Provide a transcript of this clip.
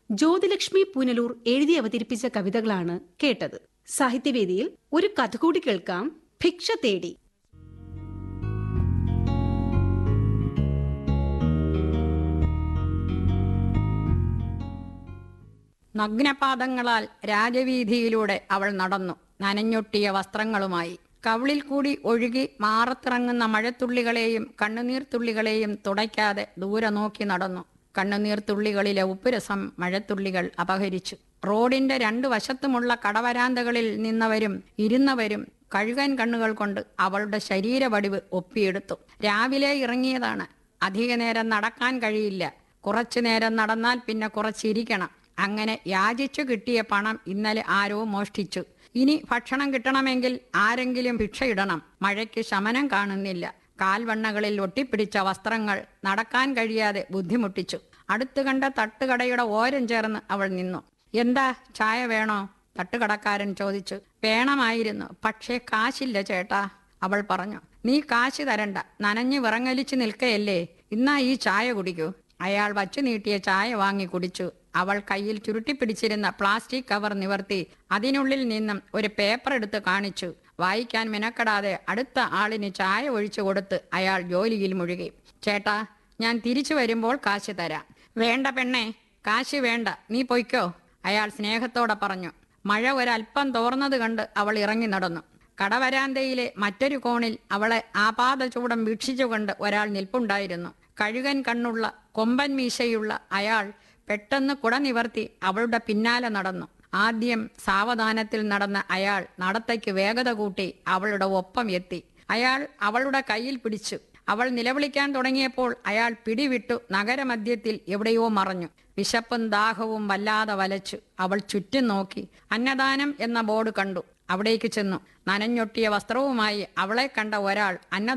ജ്യോതിലക്ഷ്മി പുനലൂർ എഴുതി അവതരിപ്പിച്ച കവിതകളാണ് കേട്ടത് സാഹിത്യവേദിയിൽ ഒരു കഥ കൂടി കേൾക്കാം ഭിക്ഷ തേടി നഗ്നപാദങ്ങളാൽ രാജവീതിയിലൂടെ അവൾ നടന്നു നനഞ്ഞൊട്ടിയ വസ്ത്രങ്ങളുമായി കവിളിൽ കൂടി ഒഴുകി മാറത്തിറങ്ങുന്ന മഴത്തുള്ളികളെയും കണ്ണുനീർത്തുള്ളികളെയും തുടയ്ക്കാതെ ദൂരെ നോക്കി നടന്നു കണ്ണുനീർത്തുള്ളികളിലെ ഉപ്പുരസം മഴത്തുള്ളികൾ അപഹരിച്ചു റോഡിന്റെ രണ്ടു വശത്തുമുള്ള കടവരാന്തകളിൽ നിന്നവരും ഇരുന്നവരും കഴുകൻ കണ്ണുകൾ കൊണ്ട് അവളുടെ ശരീരവടിവ് ഒപ്പിയെടുത്തു രാവിലെ ഇറങ്ങിയതാണ് അധിക നേരം നടക്കാൻ കഴിയില്ല കുറച്ചു നേരം നടന്നാൽ പിന്നെ കുറച്ചിരിക്കണം അങ്ങനെ യാചിച്ചു കിട്ടിയ പണം ഇന്നലെ ആരോ മോഷ്ടിച്ചു ഇനി ഭക്ഷണം കിട്ടണമെങ്കിൽ ആരെങ്കിലും ഭിക്ഷയിടണം മഴയ്ക്ക് ശമനം കാണുന്നില്ല കാൽവണ്ണകളിൽ ഒട്ടിപ്പിടിച്ച വസ്ത്രങ്ങൾ നടക്കാൻ കഴിയാതെ ബുദ്ധിമുട്ടിച്ചു അടുത്തു കണ്ട തട്ടുകടയുടെ ഓരം ചേർന്ന് അവൾ നിന്നു എന്താ ചായ വേണോ തട്ടുകടക്കാരൻ ചോദിച്ചു വേണമായിരുന്നു പക്ഷേ കാശില്ല ചേട്ടാ അവൾ പറഞ്ഞു നീ കാശ് തരണ്ട നനഞ്ഞു വിറങ്ങലിച്ചു നിൽക്കയല്ലേ ഇന്നാ ഈ ചായ കുടിക്കൂ അയാൾ വച്ചു നീട്ടിയ ചായ വാങ്ങി കുടിച്ചു അവൾ കയ്യിൽ ചുരുട്ടിപ്പിടിച്ചിരുന്ന പ്ലാസ്റ്റിക് കവർ നിവർത്തി അതിനുള്ളിൽ നിന്നും ഒരു പേപ്പർ എടുത്ത് കാണിച്ചു വായിക്കാൻ മെനക്കെടാതെ അടുത്ത ആളിന് ചായ ഒഴിച്ചു കൊടുത്ത് അയാൾ ജോലിയിൽ മുഴുകി ചേട്ടാ ഞാൻ തിരിച്ചു വരുമ്പോൾ കാശ് തരാം വേണ്ട പെണ്ണെ കാശ് വേണ്ട നീ പൊയ്ക്കോ അയാൾ സ്നേഹത്തോടെ പറഞ്ഞു മഴ ഒരല്പം തോർന്നത് കണ്ട് അവൾ ഇറങ്ങി നടന്നു കടവരാന്തയിലെ മറ്റൊരു കോണിൽ അവളെ ആപാത ചൂടം വീക്ഷിച്ചുകൊണ്ട് ഒരാൾ നിൽപ്പുണ്ടായിരുന്നു കഴുകൻ കണ്ണുള്ള കൊമ്പൻ മീശയുള്ള അയാൾ പെട്ടെന്ന് കുട നിവർത്തി അവളുടെ പിന്നാലെ നടന്നു ആദ്യം സാവധാനത്തിൽ നടന്ന അയാൾ നടത്തയ്ക്ക് വേഗത കൂട്ടി അവളുടെ ഒപ്പം എത്തി അയാൾ അവളുടെ കയ്യിൽ പിടിച്ചു അവൾ നിലവിളിക്കാൻ തുടങ്ങിയപ്പോൾ അയാൾ പിടിവിട്ടു നഗരമധ്യത്തിൽ എവിടെയോ മറഞ്ഞു വിശപ്പും ദാഹവും വല്ലാതെ വലച്ചു അവൾ ചുറ്റും നോക്കി അന്നദാനം എന്ന ബോർഡ് കണ്ടു അവിടേക്ക് ചെന്നു നനഞ്ഞൊട്ടിയ വസ്ത്രവുമായി അവളെ കണ്ട ഒരാൾ അന്നദാനം